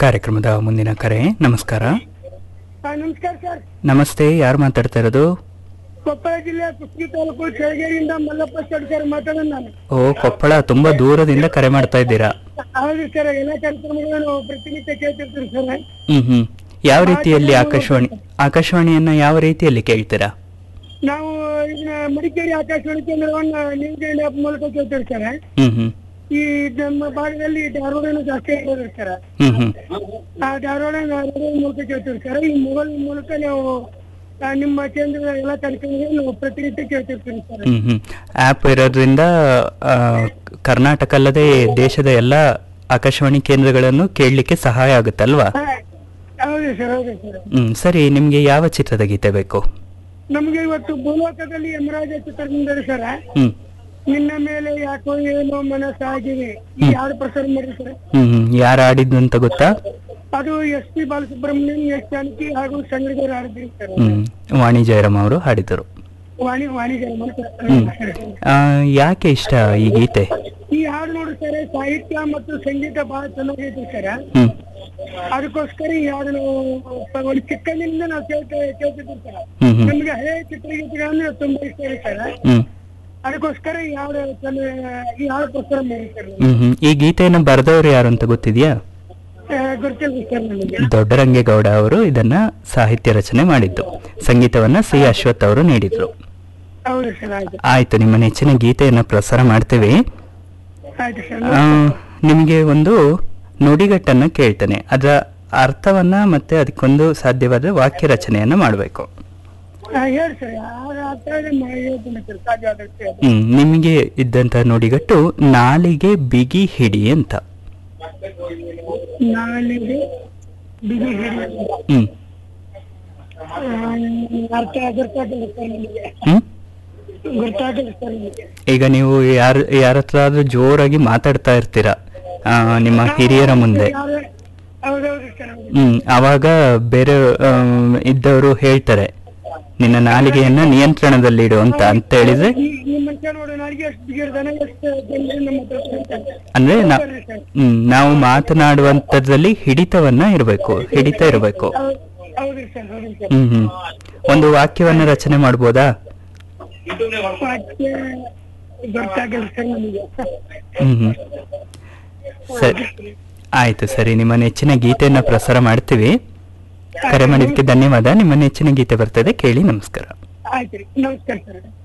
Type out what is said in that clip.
ಕಾರ್ಯಕ್ರಮದ ಮುಂದಿನ ಕರೆ ನಮಸ್ಕಾರ ಹಾ, ನಮಸ್ಕಾರ ಸರ್ ನಮಸ್ತೆ ಯಾರು ಮಾತಾಡ್ತಾ ಇರೋದು ಕೊಪ್ಪಳ ಜಿಲ್ಲೆ ಕುಷ್ಟಗಿ ತಾಲೂಕು ಚಳಗೇರಿಯಿಂದ ಮಲ್ಲಪ್ಪ ಸರ್ ಸರ್ ಮಾತಾಡೋದು ನಾನು ಓ ಕೊಪ್ಪಳ ತುಂಬಾ ದೂರದಿಂದ ಕರೆ ಮಾಡ್ತಾ ಇದ್ದೀರಾ ಹೌದು ಸರ್ ಎಲ್ಲ ಕಾರ್ಯಕ್ರಮಗಳು ನಾವು ಪ್ರತಿನಿತ್ಯ ಕೇಳ್ತಿರ್ತೀವಿ ಸರ್ ಹ್ಮ್ ಹ್ಮ್ ಯಾವ ರೀತಿಯಲ್ಲಿ ಆಕಾಶವಾಣಿ ಆಕಾಶವಾಣಿಯನ್ನ ಯಾವ ರೀತಿಯಲ್ಲಿ ಕೇಳ್ತೀರಾ ನಾವು ಇದನ್ನ ಮಡಿಕೇರಿ ಆಕಾಶವಾಣಿ ಕೇಂದ್ರವನ್ನ ನ್ಯೂಸ್ ಇಂಡಿಯಾ ಆಪ್ ಮೂಲಕ ಕೇಳ್ತೀವಿ ಸರ್ ಹ್ಮ್ ಹ್ಮ್ ಈ ನಮ್ಮ ಭಾಗದಲ್ಲಿ ಧಾರವಾಡನು ಜಾಸ್ತಿ ಇರೋದು ಸರ್ ಹ್ಮ್ ಹ್ಮ್ ಆ ಧಾರವಾಡ ರೇಡಿಯೋ ಮೂಲಕ ಕೇಳ್ತೀವಿ ಸರ್ ಈ ಮೊಬೈಲ್ ಮೂಲಕ ನಾವು ಆ, ನಿಮ್ಮ ಕೇಂದ್ರದ ಎಲ್ಲ ಕಾರ್ಯಕ್ರಮಗಳು ನಾವು ಪ್ರತಿನಿತ್ಯ ಕೇಳ್ತಿರ್ತೀವಿ ಸರ್ ಹ್ಮ್ ಹ್ಮ್ ಆಪ್ ಇರೋದ್ರಿಂದ ಆ, ಕರ್ನಾಟಕ ಅಲ್ಲದೆ ದೇಶದ ಎಲ್ಲ ಆಕಾಶವಾಣಿ ಕೇಂದ್ರಗಳನ್ನು ಕೇಳಲಿಕ್ಕೆ ಸಹಾಯ ಆಗುತ್ತಲ್ವಾ ಹಾ, ಹೌದು ಸರ್ ಹೌದು ಸರ್ ಹ್ಮ್ ಸರಿ ನಿಮ್ಗೆ ಯಾವ ಚಿತ್ರದ ಗೀತೆ ಬೇಕು ನಮ್ಗೆ ಇವತ್ತು ಭೂಲೋಕದಲ್ಲಿ ಯಮರಾಜ ಚಿತ್ರದಿಂದ ಸರ್ ಹ್ಮ್ ನಿನ್ನ ಮೇಲೆ ಯಾಕೋ ಏನೋ ಮನಸ್ಸಾಗಿದೆ ಈ ಯಾರು ಪ್ರಸಾರ ಮಾಡಿ ಸರ್ ಹ್ಮ್ ಹ್ಮ್ ಯಾರು ಆಡಿದ್ದು ಅಂತ ಗೊತ್ತಾ ಅದು S P Balasubrahmanyam S Janaki ಹಾಗೂ ಸಂಗಡಿಗರು ಆಡಿದ್ರಿ ಸರ್ ಹ್ಮ್ ವಾಣಿ ಜಯರಾಮ್ ಅವರು ಹಾಡಿದರು ವಾಣಿ ವಾಣಿ ಜನ ಹ್ಮ್ ಆ, ಯಾಕೆ ಇಷ್ಟ ಈ ಗೀತೆ ಈ ಹಾಡು ನೋಡಿ ಸರ್ ಸಾಹಿತ್ಯ ಮತ್ತು ಸಂಗೀತ ಬಹಳ ಚೆನ್ನಾಗೈತಿ ಸರ್ ಹ್ಮ್ ಅದಕ್ಕೋಸ್ಕರ ಈ ಹಾಡು ನಾವು ಒಂದು ಚಿಕ್ಕಂದಿನಿಂದ ನಾವು ಕೇಳ್ತಾ ಕೇಳ್ತಿದ್ವಿ ಸರ್ ಹ್ಮ್ ಹ್ಮ್ ನಮ್ಗೆ ಹಳೆ ಚಿತ್ರಗೀತೆಗಳಂದ್ರೆ ತುಂಬಾ ಇಷ್ಟ ಇದೆ ಸರ್ ಹ್ಮ್ ಅದಕ್ಕೋಸ್ಕರ ಈ ಹಾಡು ಚೆನ್ನ- ಈ ಹಾಡು ಪ್ರಸಾರ ಮಾಡಿ ಸರ್ ಹ್ಮ್ ಹ್ಮ್ ಈ ಗೀತೆಯನ್ನು ಬರೆದವರು ಯಾರು ಅಂತ ಗೊತ್ತಿದ್ಯಾ ಆ, ಗೊತ್ತಿಲ್ಲ ಸರ್ ನನಗೆ ದೊಡ್ಡರಂಗೇಗೌಡ ಅವರು ಇದನ್ನ ಸಾಹಿತ್ಯ ರಚನೆ ಮಾಡಿದ್ದು ಸಂಗೀತವನ್ನ ಸಿ ಅಶ್ವಥ್ ಅವರು ನೀಡಿದ್ರು ಹೌದು ಸರ್ ಆಯ್ತು ಆಯ್ತು ನಿಮ್ಮ ನೆಚ್ಚಿನ ಗೀತೆಯನ್ನ ಪ್ರಸಾರ ಮಾಡ್ತೇವೆ ಆಯ್ತು ಸರ್ ಆ, ನಿಮಗೆ ಒಂದು ನುಡಿಗಟ್ಟನ್ನ ಕೇಳ್ತೇನೆ ಅದರ ಅರ್ಥವನ್ನ ಮತ್ತೆ ಅದಕ್ಕೊಂದು ಸಾಧ್ಯವಾದ ವಾಕ್ಯ ರಚನೆಯನ್ನ ಮಾಡಬೇಕು ಆ, ಹೇಳಿ ಸರ್ ಆ- ಆ ಥರನೇ ಮಾ- ಹೇಳ್ತೀನಿ ಸರ್ ಸಾಧ್ಯ ಆದಷ್ಟು ಹ್ಮ್ ನಿಮಗೆ ಇದ್ದಂತ ನುಡಿಗಟ್ಟು ನಾಲಿಗೆ ಬಿಗಿ ಹಿಡಿ ಅಂತ ನಾಲಿಗೆ ಬಿಗಿ ಹಿಡಿ ಹ್ಮ್ ಆ, ಅರ್ಥ ಗೊತ್ತಾಗಿಲ್ಲ ಸರ್ ನನಗೆ ಹ್ಮ್ ಗೊತ್ತಾಗಿಲ್ಲ ಸರ್ ನನಗೆ ಈಗ ನೀವು ಯಾರ ಯಾರ ಹತ್ರ ಆದ್ರೂ ಜೋರಾಗಿ ಮಾತಾಡ್ತಾ ಇರ್ತೀರಾ ಆ, ನಿಮ್ಮ ಹಿರಿಯರ ಮುಂದೆ ಯಾರು ಹೌದೌದು ಸರ್ ಹೌದು. ಹ್ಮ್ ಅವಾಗ ಬೇರೆ ಆಮ್, ಇದ್ದವರು ಹೇಳ್ತಾರೆ ನಿನ್ನ ನಾಲಿಗೆಯನ್ನ ನಿಯಂತ್ರಣದಲ್ಲಿಡು ಅಂತ ಅಂತ ಹೇಳಿದ್ರೆ ಈ ಈ ಮನುಷ್ಯ ನೋಡು ನನಗೆ ಎಷ್ಟು ಬಿಗಿರ್ದಾನೆ ಎಷ್ಟು ಜನರು ನಮ್ಮ ಹತ್ರ ಬರ್ತಾರೆ. ಅಂದ್ರೆ ನಾ- ಬರ್ರಿ ಸರ್. ಹ್ಮ್ ನಾವು ಮಾತನಾಡುವಂತದ್ರಲ್ಲಿ ಹಿಡಿತವನ್ನ ಇರಬೇಕು ಹಿಡಿತ ಇರಬೇಕು ಹೌದು ಹೌದು ಸರ್ ಹೌದು ಸರ್ ಹ್ಮ್ ಹ್ಮ್ ಒಂದು ವಾಕ್ಯವನ್ನ ರಚನೆ ಮಾಡ್ಬೋದಾ ಮತ್ತೆ ಗೊತ್ತಾಗಿಲ್ಲ ಸರ್ ನನಗೆ ಹ್ಮ್ ಹ್ಮ್ ಸರಿ ಆಯ್ತು ಸರಿ ನಿಮ್ಮ ನೆಚ್ಚಿನ ಗೀತೆಯನ್ನ ಪ್ರಸಾರ ಮಾಡ್ತೀವಿ ಕರೆ ಮಾಡಿದ್ದಕ್ಕೆ ಧನ್ಯವಾದ ನಿಮ್ಮ ನೆಚ್ಚಿನ ಗೀತೆ ಬರ್ತದೆ ಕೇಳಿ ನಮಸ್ಕಾರ ಆಯ್ತು ರೀ ನಮಸ್ಕಾರ ಸರ್